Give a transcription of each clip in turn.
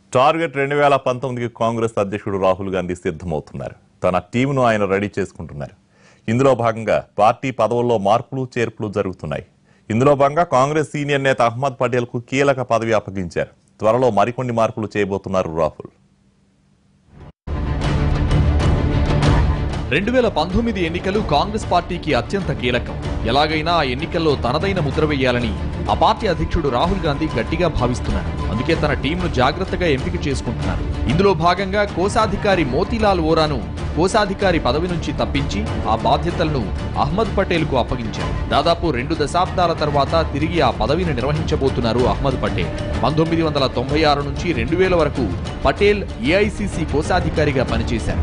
target రెండు వేల పంతొమ్మిదికి కాంగ్రెస్ అధ్యక్షుడు రాహుల్ గాంధీ సిద్ధమవుతున్నారు తన టీంను ఆయన రెడీ చేసుకుంటున్నారు ఇందులో భాగంగా పార్టీ పదవుల్లో మార్పులు చేర్పులు జరుగుతున్నాయి ఇందులో భాగంగా కాంగ్రెస్ సీనియర్ నేత అహ్మద్ పటేల్కు కీలక పదవి అప్పగించారు త్వరలో మరికొన్ని మార్పులు చేయబోతున్నారు రాహుల్ రెండు వేల పంతొమ్మిది ఎన్నికలు కాంగ్రెస్ పార్టీకి అత్యంత కీలకం ఎలాగైనా ఆ ఎన్నికల్లో తనదైన ముద్ర వేయాలని ఆ పార్టీ అధ్యక్షుడు రాహుల్ గాంధీ గట్టిగా భావిస్తున్నారు అందుకే తన టీంను జాగ్రత్తగా ఎంపిక చేసుకుంటున్నారు ఇందులో భాగంగా కోశాధికారి మోతీలాల్ ఓరాను కోశాధికారి పదవి నుంచి తప్పించి ఆ బాధ్యతలను అహ్మద్ పటేల్ కు అప్పగించారు దాదాపు రెండు దశాబ్దాల తర్వాత తిరిగి ఆ పదవిని నిర్వహించబోతున్నారు అహ్మద్ పటేల్ పంతొమ్మిది వందల తొంభై ఆరు నుంచి రెండు వేల వరకు పటేల్ ఏఐసిసి కోశాధికారిగా పనిచేశారు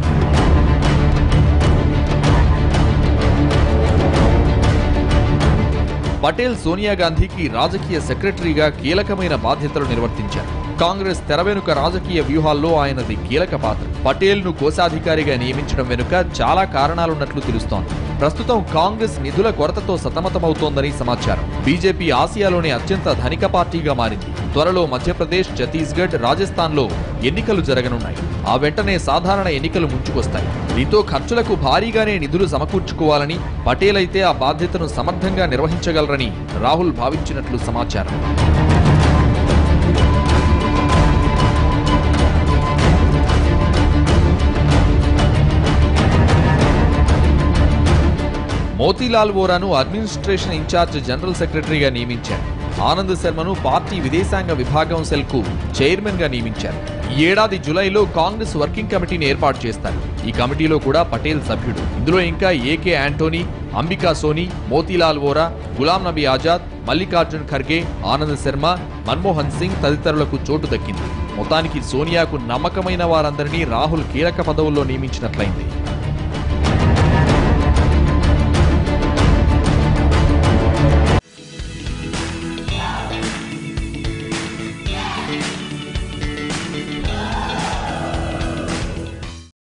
పటేల్ సోనియా గాంధీకి రాజకీయ సెక్రటరీగా కీలకమైన బాధ్యతలు నిర్వర్తించారు కాంగ్రెస్ తెర వెనుక రాజకీయ వ్యూహాల్లో ఆయనది కీలక పాత్ర పటేల్ ను కోశాధికారిగా నియమించడం వెనుక చాలా కారణాలున్నట్లు తెలుస్తోంది ప్రస్తుతం కాంగ్రెస్ నిధుల కొరతతో సతమతమవుతోందని సమాచారం బీజేపీ ఆసియాలోనే అత్యంత ధనిక పార్టీగా మారింది త్వరలో మధ్యప్రదేశ్ ఛత్తీస్గఢ్ రాజస్థాన్లో ఎన్నికలు జరగనున్నాయి ఆ వెంటనే సాధారణ ఎన్నికలు ముంచుకొస్తాయి దీంతో ఖర్చులకు భారీగానే నిధులు సమకూర్చుకోవాలని పటేల్ అయితే ఆ బాధ్యతను సమర్థంగా నిర్వహించగలరని రాహుల్ భావించినట్లు సమాచారం మోతీలాల్ వోరాను అడ్మినిస్ట్రేషన్ ఇన్ఛార్జ్ జనరల్ సెక్రటరీగా నియమించారు ఆనంద్ శర్మను పార్టీ విదేశాంగ విభాగం సెల్ కు చైర్మన్ గా నియమించారు ఈ ఏడాది జులైలో కాంగ్రెస్ వర్కింగ్ కమిటీని ఏర్పాటు చేస్తారు ఈ కమిటీలో కూడా పటేల్ సభ్యుడు ఇందులో ఇంకా ఏకే యాంటోనీ అంబికా సోని మోతీలాల్ వోరా గులాం నబీ ఆజాద్ మల్లికార్జున్ ఖర్గే ఆనంద్ శర్మ మన్మోహన్ సింగ్ తదితరులకు చోటు దక్కింది మొత్తానికి సోనియాకు నమ్మకమైన వారందరినీ రాహుల్ కీలక పదవుల్లో నియమించినట్లయింది